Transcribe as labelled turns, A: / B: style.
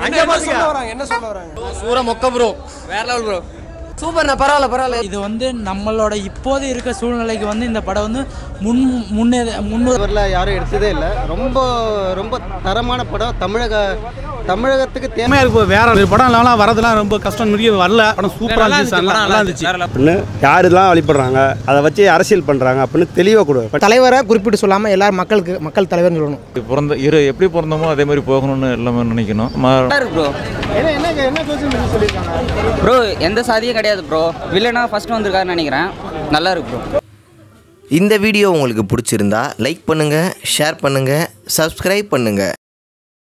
A: என்ன சொல்ல வராங்க என்ன சொல்ல வராங்க
B: சூர மொக்க ப்ரோ வேற லெவல் ப்ரோ சூப்பர்ண்ணா பரவாயில்ல பரவாயில்ல
C: இது வந்து நம்மளோட இப்போது இருக்க சூழ்நிலைக்கு வந்து இந்த படம் வந்து முன் முன்னே முன்னு
D: இவரில் யாரும் எடுத்ததே இல்லை ரொம்ப ரொம்ப தரமான படம் தமிழக தமிழகத்துக்கு தேவை
E: செம்மையா இருக்கு வேற ஒரு படம்லாம் வரதெல்லாம் ரொம்ப கஷ்டம் முடிய வரல படம் சூப்பரா இருந்துச்சு நல்லா நல்லா இருந்துச்சு
F: அப்படின்னு யார் இதெல்லாம் வழிபடுறாங்க அதை வச்சு அரசியல் பண்ணுறாங்க அப்படின்னு தெளிவாக கொடு
G: தலைவரை குறிப்பிட்டு சொல்லாமல் எல்லாரும் மக்களுக்கு மக்கள் தலைவர்னு சொல்லணும்
H: பிறந்த இரு எப்படி பிறந்தோமோ அதே மாதிரி போகணும்னு எல்லாமே நினைக்கணும் ம-
B: ப்ரோ
D: என்ன என்ன என்ன கொஸ்டின் சொல்லியிருக்காங்க
B: ப்ரோ எந்த சாதியும் கிடையாது ப்ரோ வில்லனா ஃபர்ஸ்ட் வந்திருக்காருன்னு நினைக்கிறேன் நல்லா இருக்கு ப்ரோ
I: இந்த வீடியோ உங்களுக்கு பிடிச்சிருந்தா லைக் பண்ணுங்கள் ஷேர் பண்ணுங்கள் சப்ஸ்கிரைப் பண்ணுங்கள்